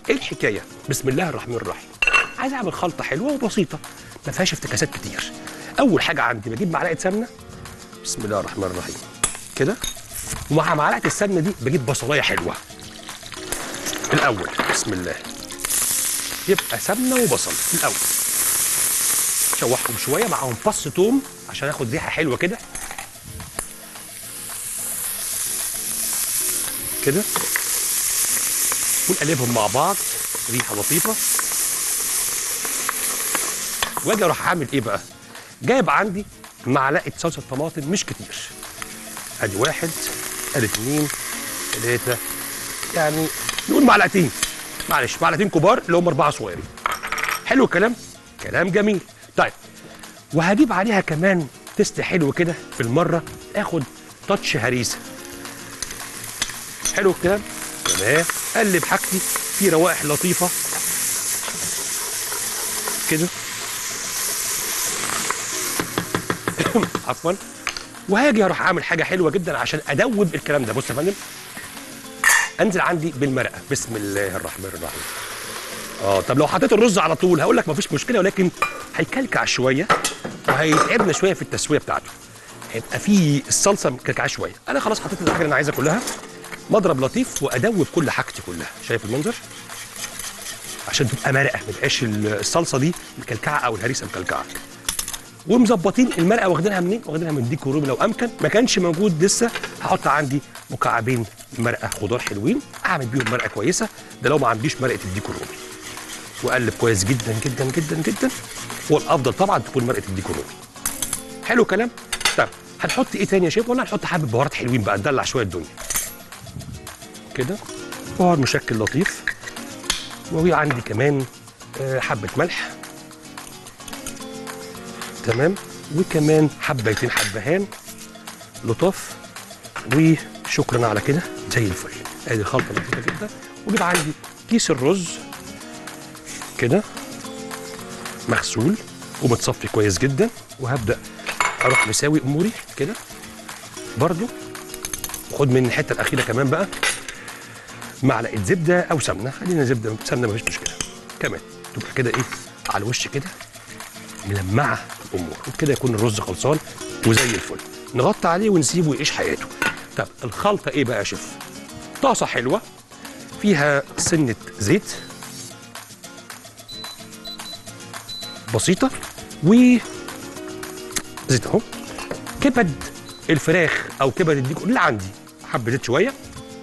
ايه الحكايه بسم الله الرحمن الرحيم عايز اعمل خلطه حلوه وبسيطه ما فيهاش افتكاسات كتير اول حاجه عندي بجيب معلقه سمنه بسم الله الرحمن الرحيم كده ومع معلقه السمنه دي بجيب بصلايه حلوه الاول بسم الله يبقى سمنه وبصل الاول شوحهم شويه معاهم فص توم عشان اخد ريحه حلوه كده كده ونقلبهم مع بعض ريحه لطيفه واجي اروح اعمل ايه بقى جايب عندي معلقه صلصه طماطم مش كتير ادي واحد ادي اتنين تلاته يعني نقول معلقتين معلش معلقتين كبار اللي هم اربعه صغيرين حلو الكلام كلام جميل طيب وهجيب عليها كمان تيست حلو كده في المره اخد تاتش هريسه حلو الكلام تمام قلب حاجتي في روائح لطيفه كده عفوا وهاجي اروح اعمل حاجه حلوه جدا عشان ادوب الكلام ده بص يا فندم انزل عندي بالمرقه بسم الله الرحمن الرحيم اه طب لو حطيت الرز على طول هقول لك مفيش مشكله ولكن هيكلكع شويه وهيتعبنا شويه في التسويه بتاعته هيبقى في الصلصه مكلكعه شويه انا خلاص حطيت الحاجه اللي انا عايزها كلها مضرب لطيف وادوب كل حاجتي كلها شايف المنظر عشان تبقى مرقه ما تبقاش الصلصه دي مكلكعه او الهريسه مكلكعه ومظبطين المرقه واخدينها منين؟ واخدينها من ديك رومي لو امكن ما كانش موجود لسه هحط عندي مكعبين مرقه خضار حلوين اعمل بيهم مرقه كويسه ده لو ما عنديش مرقه الديك الرومي واقلب كويس جدا جدا جدا جدا والافضل طبعا تكون مرقه الديك الرومي حلو كلام طب هنحط ايه تاني يا شيف ولا هنحط حبه بهارات حلوين بقى ندلع شويه الدنيا كده بهار مشكل لطيف وفي عندي كمان آه، حبه ملح تمام وكمان حبتين حبهان لطاف وشكرا على كده زي الفل ادي خلطه لطيفه جدا واجيب عندي كيس الرز كده مغسول ومتصفي كويس جدا وهبدا اروح مساوي اموري كده برضو وخد من الحته الاخيره كمان بقى معلقه زبده او سمنه خلينا زبده سمنه مفيش مشكله كمان تبقى كده ايه على الوش كده ملمعه الامور وبكده يكون الرز خلصان وزي الفل نغطي عليه ونسيبه يعيش حياته طب الخلطه ايه بقى يا شيف طاسه حلوه فيها سنه زيت بسيطه و زيت اهو كبد الفراخ او كبد الديك اللي عندي حبه زيت شويه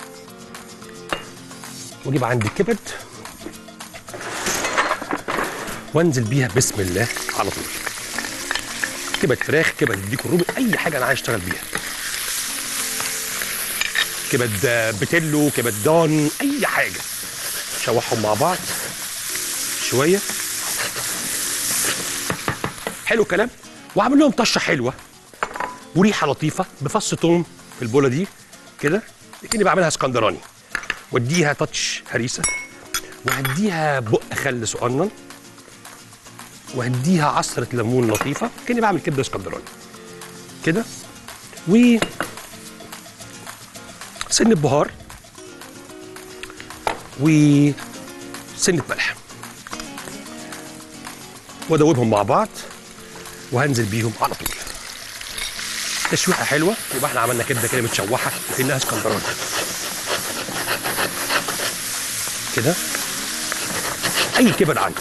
واجيب عندي الكبد وانزل بيها بسم الله على طول كبد فراخ كبد الديك الرومي اي حاجه انا عايز اشتغل بيها كبد آه، بتلو كبد دان اي حاجه شوحهم مع بعض شويه حلو الكلام واعمل لهم طشه حلوه وريحه لطيفه بفص توم في البوله دي كده كاني بعملها اسكندراني واديها تاتش هريسه وهديها بق خل صغنن وهديها عصره ليمون لطيفه كاني بعمل كبده اسكندراني كده و سنه بهار وسنه ملح وادوبهم مع بعض وهنزل بيهم على طول تشويحه حلوه يبقى احنا عملنا كبده كده متشوحه وكانها اسكندراني كده اي كبد عندي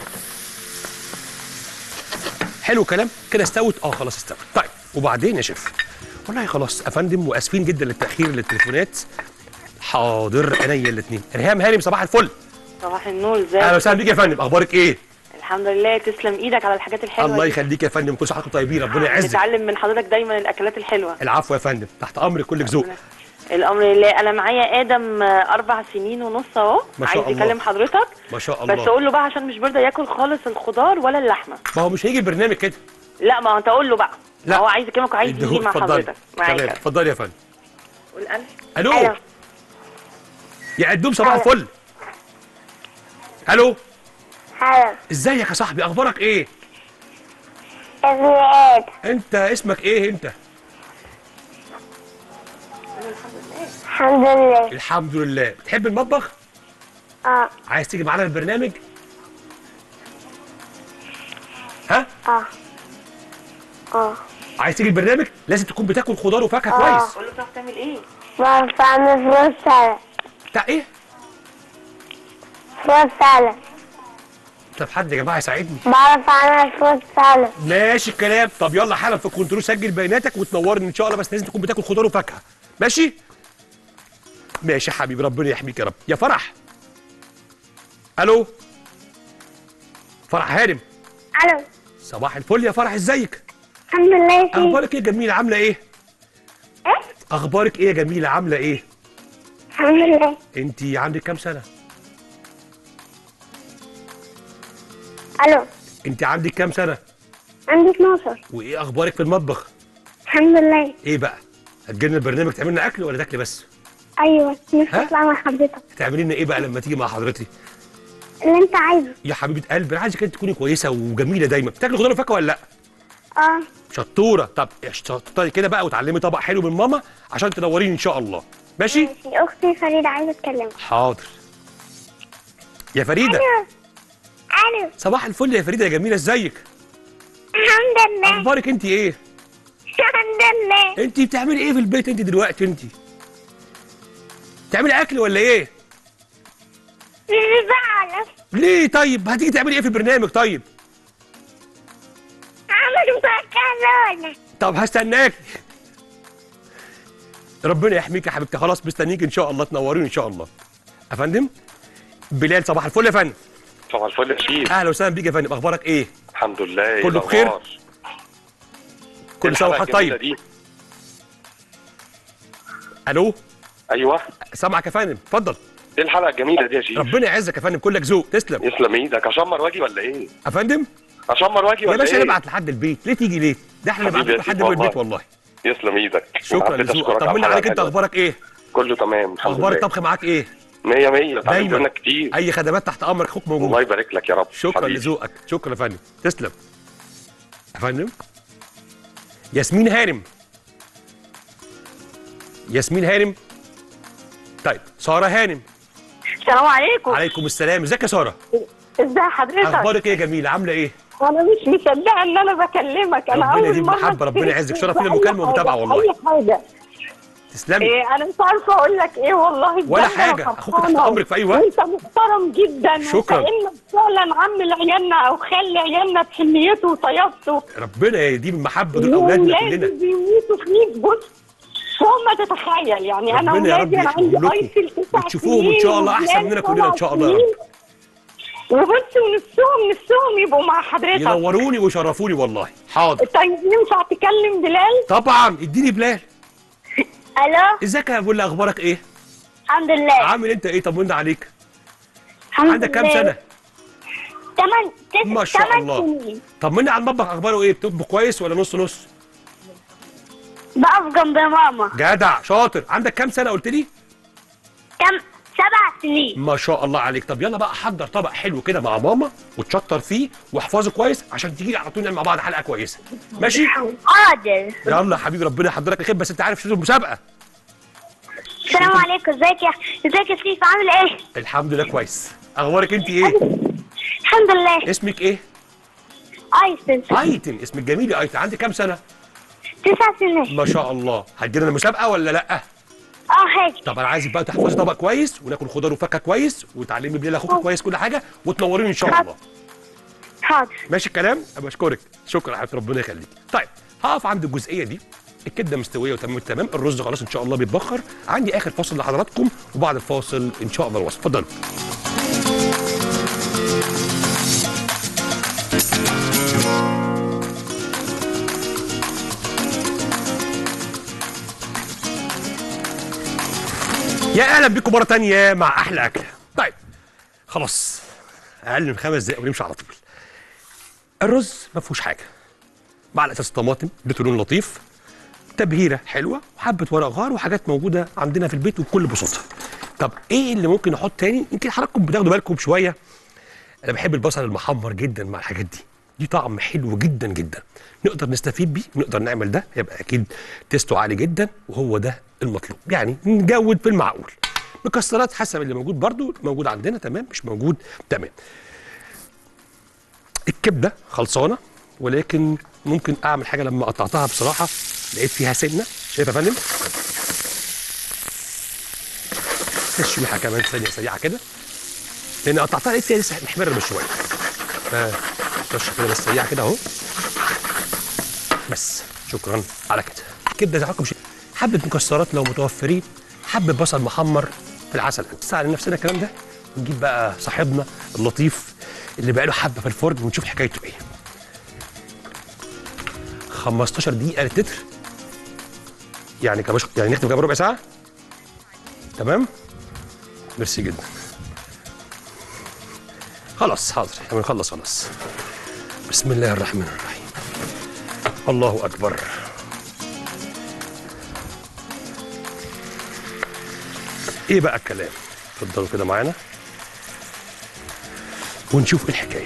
حلو كلام كده استوت اه خلاص استوت طيب وبعدين يا شيف والله خلاص افندم واسفين جدا للتاخير للتليفونات حاضر عينيا الاثنين ريهام هانم صباح الفل صباح النور ازيك اهلا وسهلا بيك يا فندم اخبارك ايه الحمد لله تسلم ايدك على الحاجات الحلوه الله دي. يخليك يا فندم كل سنه وحضرتك طيبين ربنا يعزك نتعلم من حضرتك دايما الاكلات الحلوه العفو يا فندم تحت امرك كلك ذوق الامر لله انا معايا ادم آه، اربع سنين ونص اهو ما شاء عايز الله. يكلم حضرتك ما شاء بس الله اقول له بقى عشان مش برضه ياكل خالص الخضار ولا اللحمه ما هو مش هيجي البرنامج كده لا ما انت قول له بقى لا. هو عايز يكلمك وعايز يجي اديهولك، مع اتفضلي. حضرتك تمام معاك اتفضلي يا فندم قول الف الو ألو. يا قدوم صباح ألو. الفل الو هلا ازيك يا صاحبي اخبارك ايه اسمي ايه انت اسمك ايه انت الحمد لله الحمد لله بتحب المطبخ اه عايز تيجي معانا البرنامج ها اه اه عايز تيجي البرنامج لازم تكون بتاكل خضار وفاكهه آه. كويس قول له بتعرف تعمل ايه بعرف اعمل فروت سالاد بتاع ايه فروت سالاد طب حد يا جماعه يساعدني بعرف اعمل فروت سالاد ماشي الكلام طب يلا حالا في الكنترول سجل بياناتك وتنورني ان شاء الله بس لازم تكون بتاكل خضار وفاكهه ماشي ماشي يا حبيبي ربنا يحميك يا رب يا فرح الو فرح هانم الو صباح الفل يا فرح ازيك الحمد لله يا سيدي اخبارك ايه يا جميله عامله ايه ايه اخبارك ايه يا جميله عامله ايه الحمد لله انت عندك كام سنه الو انت عندك كام سنه عندي 12 وايه اخبارك في المطبخ الحمد لله ايه بقى هتجيلنا البرنامج تعمل لنا اكل ولا تاكلي بس ايوه نفسي ها؟ اطلع مع حضرتك تعملي لنا ايه بقى لما تيجي مع حضرتك اللي انت عايزه يا حبيبه قلبي انا عايزك انت تكوني كويسه وجميله دايما بتاكلي خضار وفاكهه ولا لا اه شطوره طب اشطري كده بقى وتعلمي طبق حلو من ماما عشان تنوريني ان شاء الله ماشي ماشي اختي فريده عايزه اتكلم حاضر يا فريده الو الو صباح الفل يا فريده يا جميله ازيك الحمد لله اخبارك انت ايه الحمد لله انت بتعملي ايه في البيت انت دلوقتي انت بتعملي اكل ولا ايه مش بعرف ليه طيب هتيجي تعملي ايه في البرنامج طيب عملوا مكرونه طب هستناك ربنا يحميك يا حبيبتي خلاص مستنيك ان شاء الله تنوريني ان شاء الله يا فندم بلال صباح الفل يا فندم صباح الفل يا شيف اهلا وسهلا بيك يا فندم اخبارك ايه الحمد لله إيه كله بخير؟ الأخبار؟ كل سنه الحلقة وحضرتك الجميلة طيب دي. الو ايوه سامعك يا فندم اتفضل ايه الحلقه الجميله دي يا شيف ربنا يعزك يا فندم كلك ذوق تسلم يسلم ايدك اشمر واجي ولا ايه يا فندم اشمر واجي يا ولا باشا ايه نبعت لحد البيت ليه تيجي ليه ده احنا نبعت حبيبي يا لحد سيدي من البيت والله. والله يسلم ايدك شكرا وحبيت لذوقك أشكرك على طمنا الحلقة عليك انت الحلوة. اخبارك ايه كله تمام الحمد اخبار لله الطبخ معاك ايه مية مية اتعلمت دايما. منك كتير اي خدمات تحت امرك اخوك موجود الله يبارك لك يا رب شكرا حبيبي. لذوقك شكرا يا فندم تسلم يا فندم ياسمين هانم ياسمين هانم طيب ساره هانم السلام عليكم عليكم السلام ازيك يا ساره ازي حضرتك اخبارك ايه يا جميله عامله ايه انا مش مصدقه ان انا بكلمك انا ربنا اول يديم مره محبة، ربنا أشترك يعزك. في شرف لي أي المكالمة حاجة، والمتابعة والله. اي حاجه تسلمي إيه انا مش عارفه اقول لك ايه والله بجد ولا أنا حاجة. أخوك تحت فرحانة. أمرك في أي وقت. وانت محترم جدا شكراً. وكانك فعلا عم لعيالنا او خال لعيالنا بحنيته وطيبته ربنا يديم المحبه دول اولادنا وولادي كلنا بيموتوا فيك بص فوق ما تتخيل يعني انا ربنا يا رب ولادي انا عندي يخليهم ايسل تسع وتشوفوهم إن شاء الله أحسن وولاد مننا كلنا إن شاء الله يا رب. سبع سنين. وبص ونفسهم نفسهم يبقوا مع حضرتك ينوروني ويشرفوني والله حاضر طيب ينفع تكلم بلال؟ طبعا اديني بلال الو ازيك يا بقول اخبارك ايه الحمد لله عامل انت ايه طمنا عليك الحمد عندك كام لله. سنه تمن تس... ما شاء تمن الله. سنين طمني على المطبخ اخباره ايه بتطبخ كويس ولا نص نص بقف جنب ماما جدع شاطر عندك كام سنه قلت لي كم سبع سنين ما شاء الله عليك طب يلا بقى حضر طبق حلو كده مع ماما وتشطر فيه واحفظه كويس عشان تيجي على طول نعمل مع بعض حلقه كويسه ماشي حاضر يلا يا حبيبي ربنا يحضرك الخير بس انت عارف شو المسابقه السلام عليكم ازيك يا ازيك يا سيف عامل ايه؟ الحمد لله كويس اخبارك انت ايه الحمد لله اسمك ايه ايسن ايتن اسمك جميل يا ايتن عندك كام سنه تسع سنين ما شاء الله هتجيلنا المسابقه ولا لا اه هيك طب انا عايزك بقى تحفظي طبق كويس وناكل خضار وفاكهه كويس وتعلمي بليل اخوك كويس كل حاجه وتنوريني ان شاء الله حاضر ماشي الكلام أنا بشكرك شكرا يا حبيبتي ربنا يخليك طيب هقف عند الجزئيه دي الكبده مستويه وتمام التمام الرز خلاص ان شاء الله بيتبخر عندي اخر فاصل لحضراتكم وبعد الفاصل ان شاء الله الوصف اتفضلوا يا اهلا بكم مره تانية مع احلى اكله طيب خلاص اقل من خمس دقايق ونمشي على طول الرز ما فيهوش حاجه معلقه صلصه طماطم اديته لون لطيف تبهيره حلوه وحبه ورق غار وحاجات موجوده عندنا في البيت وبكل بساطه طب ايه اللي ممكن نحط تاني يمكن حضراتكم بتاخدوا بالكم شويه انا بحب البصل المحمر جدا مع الحاجات دي دي طعم حلو جدا جدا نقدر نستفيد بيه نقدر نعمل ده يبقى اكيد تيستو عالي جدا وهو ده المطلوب يعني نجود في المعقول مكسرات حسب اللي موجود برضو موجود عندنا تمام مش موجود تمام الكبده خلصانه ولكن ممكن اعمل حاجه لما قطعتها بصراحه لقيت فيها سنه شايف يا فندم تشويحه كمان ثانيه سريعه كده لان قطعتها لقيت فيها لسه محمره بشويه ف كده بس سريعه كده اهو بس شكرا على كده كبده زي حضراتكم شايفين. حبه مكسرات لو متوفرين حبه بصل محمر في العسل نسعى على نفسنا الكلام ده ونجيب بقى صاحبنا اللطيف اللي بقى له حبه في الفرن ونشوف حكايته ايه 15 دقيقه للتتر يعني كمش يعني نختم كام ربع ساعه تمام ميرسي جدا خلاص حاضر احنا بنخلص خلاص بسم الله الرحمن الرحيم الله اكبر ايه بقى الكلام اتفضلوا كده معانا ونشوف ايه الحكايه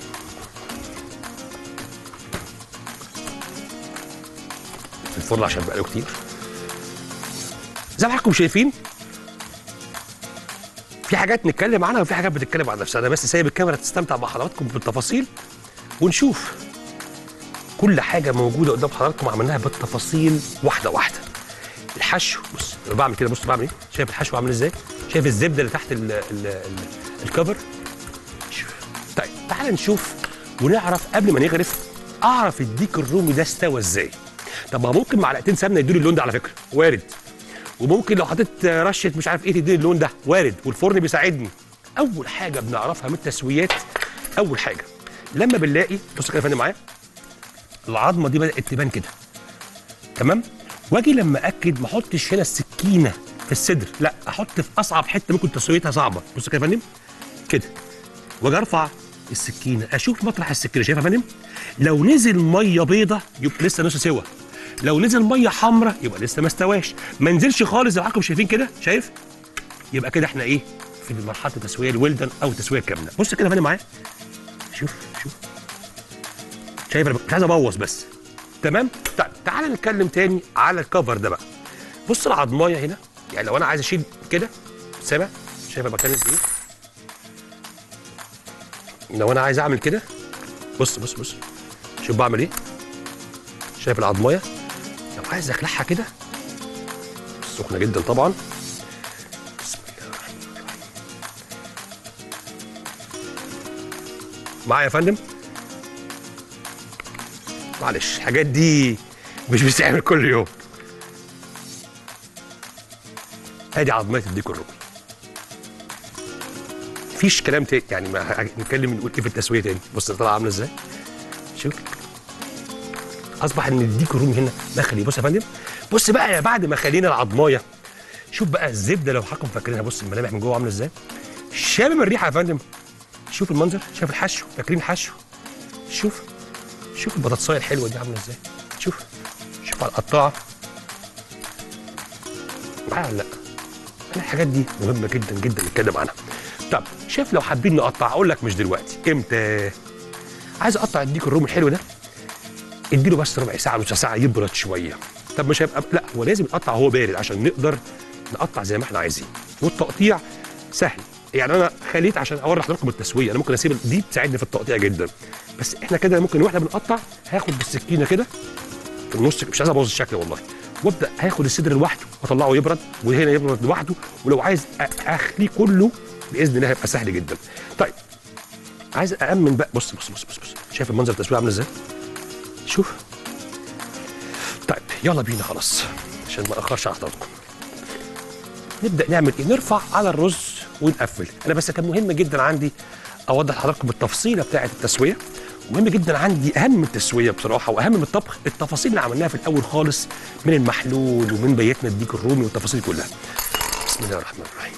في الفرن عشان بقاله كتير زي ما حضراتكم شايفين في حاجات نتكلم عنها وفي حاجات بتتكلم عن نفسها انا بس سايب الكاميرا تستمتع مع حضراتكم بالتفاصيل ونشوف كل حاجه موجوده قدام حضراتكم عملناها بالتفاصيل واحده واحده الحشو بص أنا بعمل كده بص بعمل ايه شايف الحشو عامل ازاي شايف الزبده اللي تحت ال ال ال الكفر شوف. طيب تعال نشوف ونعرف قبل ما نغرف اعرف الديك الرومي ده استوى ازاي طب ما ممكن معلقتين سمنه يدوني اللون ده على فكره وارد وممكن لو حطيت رشه مش عارف ايه تديني اللون ده وارد والفرن بيساعدني اول حاجه بنعرفها من التسويات اول حاجه لما بنلاقي بص كده يا فندم معايا العظمه دي بدات تبان كده تمام واجي لما اكد ما احطش هنا السكينه في الصدر لا احط في اصعب حته ممكن تسويتها صعبه بص كده يا فندم كده واجي ارفع السكينه اشوف مطرح السكينه شايف يا فندم لو نزل ميه بيضه يبقى لسه نص سوا لو نزل ميه حمراء يبقى لسه ما استواش ما نزلش خالص زي ما حضراتكم شايفين كده شايف يبقى كده احنا ايه في مرحله التسويه الويلدن او التسويه الكامله بص كده يا فندم معايا شوف شوف شايف انا مش عايز ابوظ بس تمام طيب تعالى نتكلم تاني على الكفر ده بقى بص العضمايه هنا يعني لو انا عايز اشيل كده سامع شايف انا بتكلم في ايه لو انا عايز اعمل كده بص بص بص شوف بعمل ايه شايف العضمايه لو عايز اخلعها كده سخنه جدا طبعا بسم الله الرحمن الرحيم معايا يا فندم معلش الحاجات دي مش بتتعمل كل يوم ادي عظميه الديك الرومي مفيش كلام تاني يعني ما نتكلم نقول ايه في التسويه تاني بص طالعه عامله ازاي شوف اصبح ان الديك الرومي هنا مخلي بص يا فندم بص بقى يا بعد ما خلينا العضمايه شوف بقى الزبده لو حضراتكم فاكرينها بص الملامح من جوه عامله ازاي شامم الريحه يا فندم شوف المنظر شوف الحشو فاكرين الحشو شوف شوف البطاطسايه الحلوه دي عامله ازاي شوف شوف على القطاعه معايا ولا لا انا الحاجات دي مهمه جدا جدا نتكلم عنها طب شايف لو حابين نقطع اقول لك مش دلوقتي امتى عايز اقطع الديك الرومي الحلو ده اديله بس ربع ساعه نص ساعه يبرد شويه طب مش هيبقى لا هو لازم يتقطع وهو بارد عشان نقدر نقطع زي ما احنا عايزين والتقطيع سهل يعني انا خليت عشان اوري حضراتكم التسويه انا ممكن اسيب دي تساعدني في التقطيع جدا بس احنا كده ممكن واحنا بنقطع هاخد بالسكينه كده في النص مش عايز ابوظ الشكل والله وابدا هاخد الصدر لوحده واطلعه يبرد وهنا يبرد لوحده ولو عايز أ- اخليه كله باذن الله هيبقى سهل جدا طيب عايز أأمن بقى بص بص بص بص, بص. شايف المنظر التسويه عامل ازاي شوف طيب يلا بينا خلاص عشان ما اخرش على حضراتكم نبدا نعمل ايه نرفع على الرز ونقفل انا بس كان مهم جدا عندي اوضح لحضراتكم التفصيله بتاعه التسويه مهم جدا عندي اهم من التسويه بصراحه واهم من الطبخ التفاصيل اللي عملناها في الاول خالص من المحلول ومن بيتنا الديك الرومي والتفاصيل كلها بسم الله الرحمن الرحيم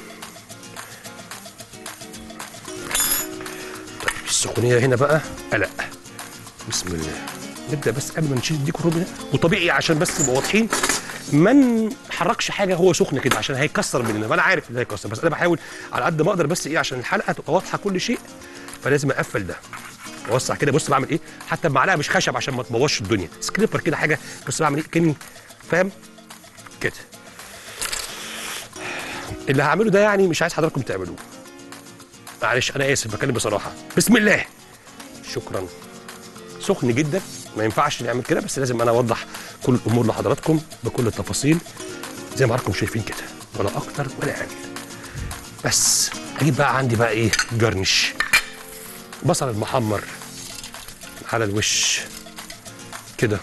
طيب السخونيه هنا بقى قلق بسم الله نبدا بس قبل ما نشيل الديك الرومي ده وطبيعي عشان بس نبقى واضحين ما نحركش حاجه هو سخن كده عشان هيكسر مننا وانا عارف ان هيكسر بس انا بحاول على قد ما اقدر بس ايه عشان الحلقه تبقى واضحه كل شيء فلازم اقفل ده اوسع كده بص بعمل ايه حتى بمعلقه مش خشب عشان ما تبوظش الدنيا سكريبر كده حاجه بص بعمل ايه كاني فاهم كده اللي هعمله ده يعني مش عايز حضراتكم تعملوه معلش انا اسف بتكلم بصراحه بسم الله شكرا سخن جدا ما ينفعش نعمل كده بس لازم انا اوضح كل الامور لحضراتكم بكل التفاصيل زي ما حضراتكم شايفين كده ولا اكتر ولا اقل بس هجيب بقى عندي بقى ايه جرنش بصل المحمر على الوش كده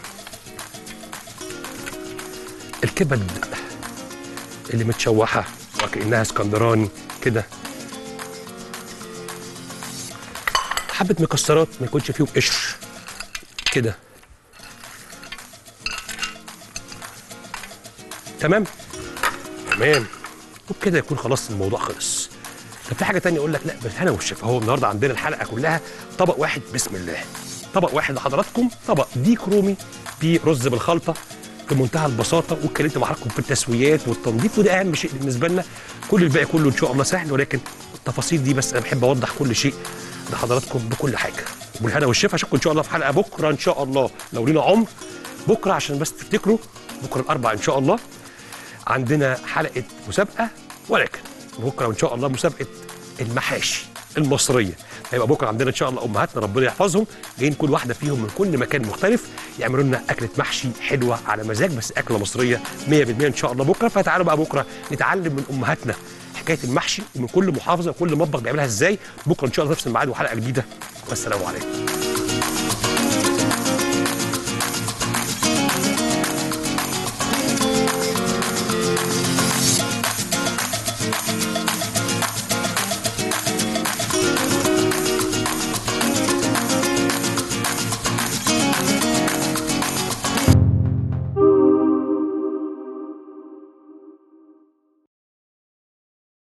الكبد اللي متشوحه وكانها اسكندراني كده حبه مكسرات ما يكونش فيهم قشر كده تمام تمام وبكده يكون خلاص الموضوع خلص طب في حاجه تانية اقول لك لا بس انا والشيف هو النهارده عندنا الحلقه كلها طبق واحد بسم الله طبق واحد لحضراتكم طبق ديك رومي برز بالخلطه في منتهى البساطه واتكلمت مع حضراتكم في التسويات والتنظيف وده اهم شيء بالنسبه لنا كل الباقي كله ان شاء الله سهل ولكن التفاصيل دي بس انا بحب اوضح كل شيء لحضراتكم بكل حاجه والهنا والشفا اشوفكم ان شاء الله في حلقه بكره ان شاء الله لو لينا عمر بكره عشان بس تفتكروا بكره الاربع ان شاء الله عندنا حلقه مسابقه ولكن بكره ان شاء الله مسابقه المحاشي المصريه هيبقى بكره عندنا ان شاء الله امهاتنا ربنا يحفظهم جايين كل واحده فيهم من كل مكان مختلف يعملوا لنا اكله محشي حلوه على مزاج بس اكله مصريه 100% ان شاء الله بكره فتعالوا بقى بكره نتعلم من امهاتنا حكايه المحشي ومن كل محافظه وكل مطبخ بيعملها ازاي بكره ان شاء الله نفس الميعاد وحلقه جديده والسلام عليكم